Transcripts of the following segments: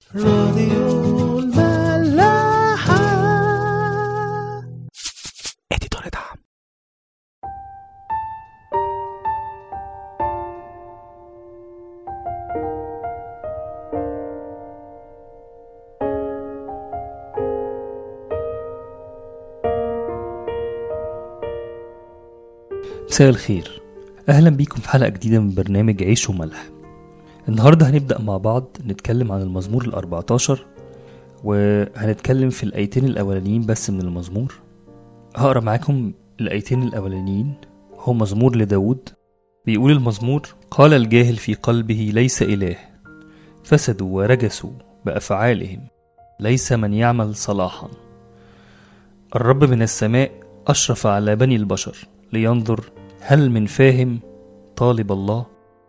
راديو الملاحة اديتور دعم مساء الخير اهلا بيكم في حلقه جديده من برنامج عيش وملح النهارده هنبدا مع بعض نتكلم عن المزمور ال14 وهنتكلم في الايتين الاولانيين بس من المزمور هقرا معاكم الايتين الاولانيين هو مزمور لداود بيقول المزمور قال الجاهل في قلبه ليس اله فسدوا ورجسوا بافعالهم ليس من يعمل صلاحا الرب من السماء اشرف على بني البشر لينظر هل من فاهم طالب الله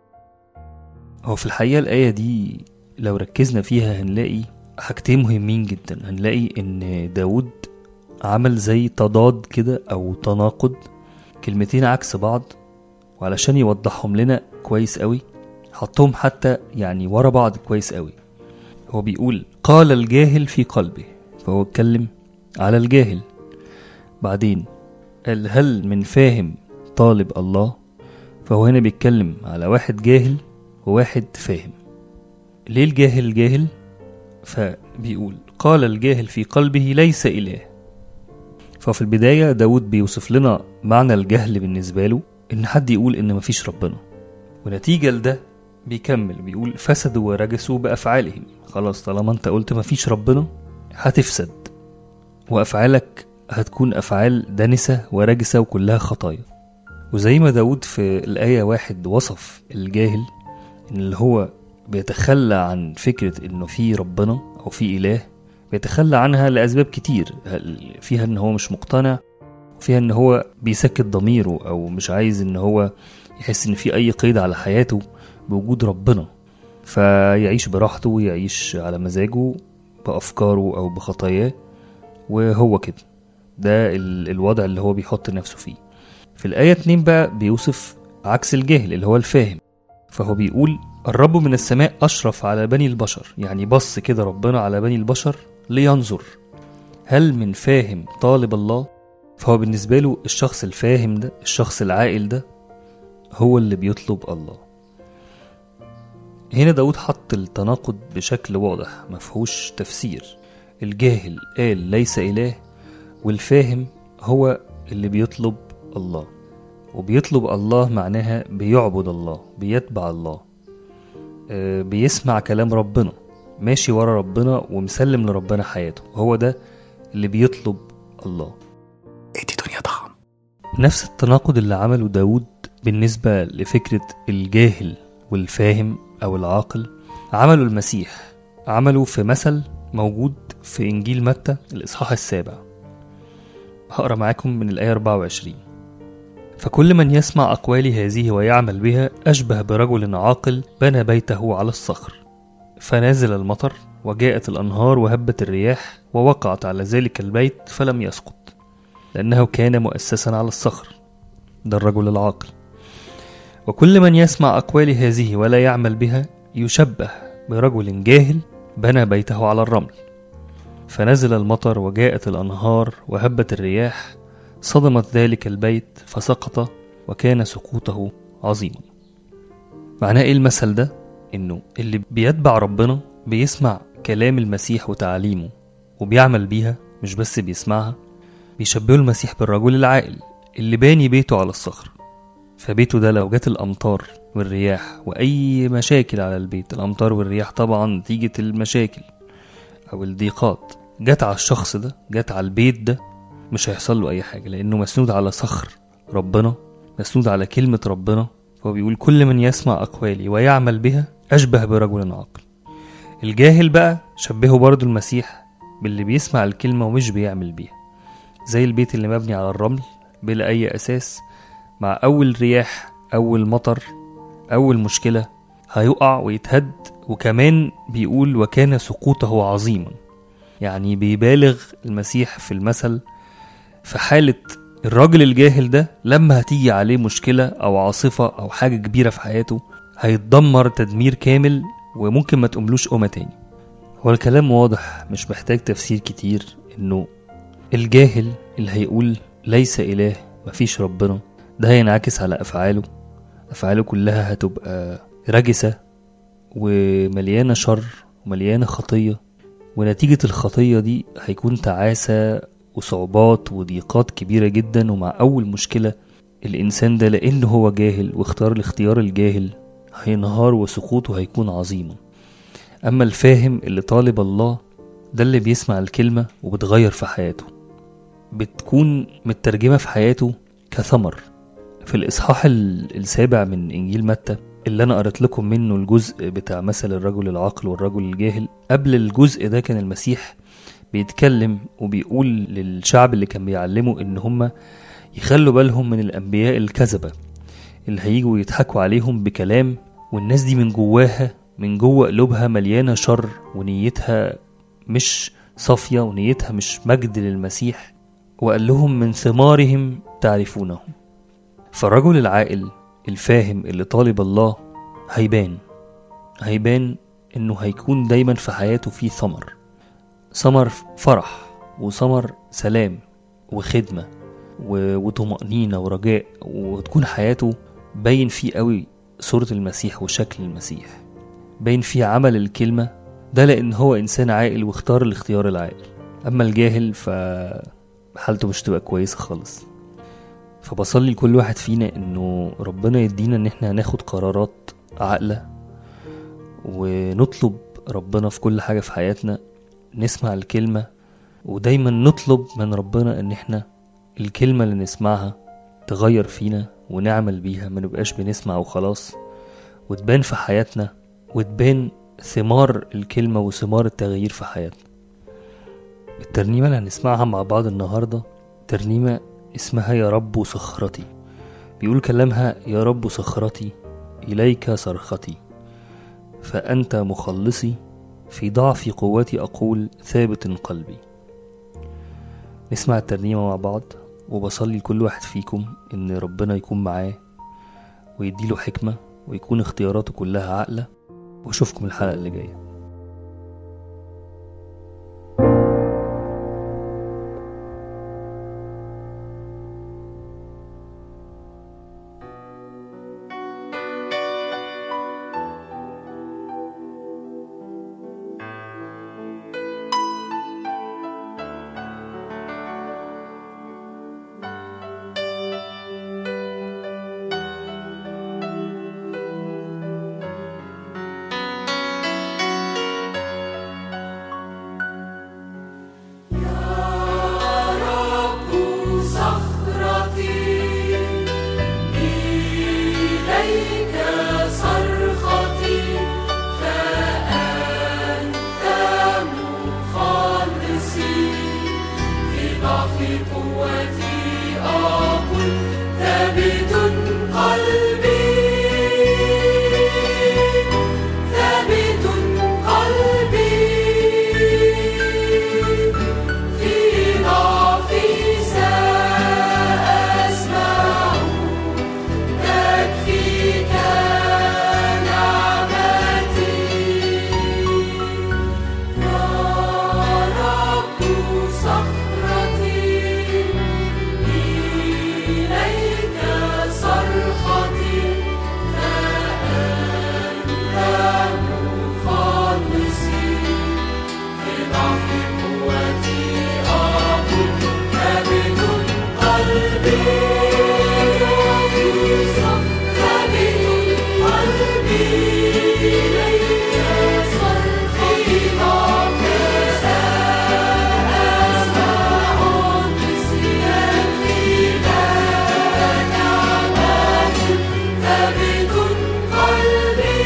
هو في الحقيقة الآية دي لو ركزنا فيها هنلاقي حاجتين مهمين جدا هنلاقي إن داود عمل زي تضاد كده أو تناقض كلمتين عكس بعض وعلشان يوضحهم لنا كويس قوي حطهم حتى يعني ورا بعض كويس قوي هو بيقول قال الجاهل في قلبه فهو اتكلم على الجاهل بعدين قال هل من فاهم طالب الله فهو هنا بيتكلم على واحد جاهل وواحد فاهم ليه الجاهل جاهل فبيقول قال الجاهل في قلبه ليس إله ففي البداية داود بيوصف لنا معنى الجهل بالنسبة له إن حد يقول إن مفيش ربنا ونتيجة لده بيكمل بيقول فسدوا ورجسوا بأفعالهم خلاص طالما أنت قلت مفيش ربنا هتفسد وأفعالك هتكون أفعال دنسة ورجسة وكلها خطايا وزي ما داود في الآية واحد وصف الجاهل إن اللي هو بيتخلى عن فكرة إنه في ربنا أو في إله بيتخلى عنها لأسباب كتير فيها إن هو مش مقتنع وفيها إن هو بيسكت ضميره أو مش عايز إن هو يحس إن في أي قيد على حياته بوجود ربنا فيعيش براحته ويعيش على مزاجه بأفكاره أو بخطاياه وهو كده ده ال- الوضع اللي هو بيحط نفسه فيه في الآية 2 بقى بيوصف عكس الجاهل اللي هو الفاهم فهو بيقول الرب من السماء أشرف على بني البشر يعني بص كده ربنا على بني البشر لينظر هل من فاهم طالب الله فهو بالنسبة له الشخص الفاهم ده الشخص العاقل ده هو اللي بيطلب الله هنا داود حط التناقض بشكل واضح مفهوش تفسير الجاهل قال ليس إله والفاهم هو اللي بيطلب الله وبيطلب الله معناها بيعبد الله بيتبع الله آه، بيسمع كلام ربنا ماشي ورا ربنا ومسلم لربنا حياته هو ده اللي بيطلب الله ادي دنيا طعم نفس التناقض اللي عمله داود بالنسبة لفكرة الجاهل والفاهم أو العاقل عمله المسيح عمله في مثل موجود في إنجيل متى الإصحاح السابع هقرا معاكم من الآية 24 فكل من يسمع أقوالي هذه ويعمل بها أشبه برجل عاقل بنى بيته على الصخر فنازل المطر وجاءت الأنهار وهبت الرياح ووقعت على ذلك البيت فلم يسقط لأنه كان مؤسسا على الصخر ده الرجل العاقل وكل من يسمع أقوال هذه ولا يعمل بها يشبه برجل جاهل بنى بيته على الرمل فنزل المطر وجاءت الأنهار وهبت الرياح صدمت ذلك البيت فسقط وكان سقوطه عظيما معناه ايه المثل ده انه اللي بيتبع ربنا بيسمع كلام المسيح وتعاليمه وبيعمل بيها مش بس بيسمعها بيشبهوا المسيح بالرجل العاقل اللي باني بيته على الصخر فبيته ده لو جت الأمطار والرياح وأي مشاكل على البيت الأمطار والرياح طبعا نتيجة المشاكل أو الضيقات جت على الشخص ده جت على البيت ده مش هيحصل له أي حاجة لأنه مسنود على صخر ربنا مسنود على كلمة ربنا فهو بيقول كل من يسمع أقوالي ويعمل بها أشبه برجل عاقل الجاهل بقى شبهه برضو المسيح باللي بيسمع الكلمة ومش بيعمل بيها زي البيت اللي مبني على الرمل بلا أي أساس مع أول رياح أول مطر أول مشكلة هيقع ويتهد وكمان بيقول وكان سقوطه عظيما يعني بيبالغ المسيح في المثل في حالة الراجل الجاهل ده لما هتيجي عليه مشكلة أو عاصفة أو حاجة كبيرة في حياته هيتدمر تدمير كامل وممكن ما تقوملوش قومة تاني هو الكلام واضح مش محتاج تفسير كتير انه الجاهل اللي هيقول ليس اله مفيش ربنا ده هينعكس على افعاله افعاله كلها هتبقى رجسة ومليانة شر ومليانة خطية ونتيجة الخطية دي هيكون تعاسة وصعوبات وضيقات كبيرة جدا ومع أول مشكلة الإنسان ده لأنه هو جاهل واختار الاختيار الجاهل هينهار وسقوطه هيكون عظيما أما الفاهم اللي طالب الله ده اللي بيسمع الكلمة وبتغير في حياته بتكون مترجمة في حياته كثمر في الإصحاح ال- السابع من إنجيل متى اللي أنا قرأت لكم منه الجزء بتاع مثل الرجل العاقل والرجل الجاهل قبل الجزء ده كان المسيح بيتكلم وبيقول للشعب اللي كان بيعلمه إن هما يخلوا بالهم من الأنبياء الكذبة اللي هيجوا يضحكوا عليهم بكلام والناس دي من جواها من جوه قلوبها مليانة شر ونيتها مش صافية ونيتها مش مجد للمسيح وقال لهم من ثمارهم تعرفونهم فالرجل العاقل الفاهم اللي طالب الله هيبان هيبان انه هيكون دايما في حياته فيه ثمر ثمر فرح وثمر سلام وخدمة و- وطمأنينة ورجاء وتكون حياته باين فيه قوي صورة المسيح وشكل المسيح باين فيه عمل الكلمة ده لأن هو إنسان عاقل واختار الاختيار العاقل أما الجاهل فحالته مش تبقى كويسة خالص فبصلي لكل واحد فينا انه ربنا يدينا ان احنا ناخد قرارات عاقلة ونطلب ربنا في كل حاجة في حياتنا نسمع الكلمة ودايما نطلب من ربنا ان احنا الكلمة اللي نسمعها تغير فينا ونعمل بيها ما نبقاش بنسمع وخلاص وتبان في حياتنا وتبان ثمار الكلمة وثمار التغيير في حياتنا الترنيمة اللي هنسمعها مع بعض النهاردة ترنيمة اسمها يا رب صخرتي بيقول كلامها يا رب صخرتي إليك صرختي فأنت مخلصي في ضعف قوتي أقول ثابت قلبي نسمع الترنيمة مع بعض وبصلي لكل واحد فيكم إن ربنا يكون معاه ويديله حكمة ويكون اختياراته كلها عاقلة وأشوفكم الحلقة اللي جاية إليك صرختي فأنت مخلصي في ضعف قوتي أقول ثابت قلبي ثابت قلبي في ضعفي سأسمع تكفيك نعمتي يا رب صخرتي إليك صرختي فأنت مخلصي في ضعف قوتي أقول ثابت قلبي ثابت قلبي إليك صرخي ضعف سأسمع نسيان في ذاك نعمة ثابت قلبي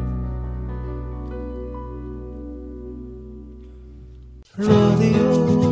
راديو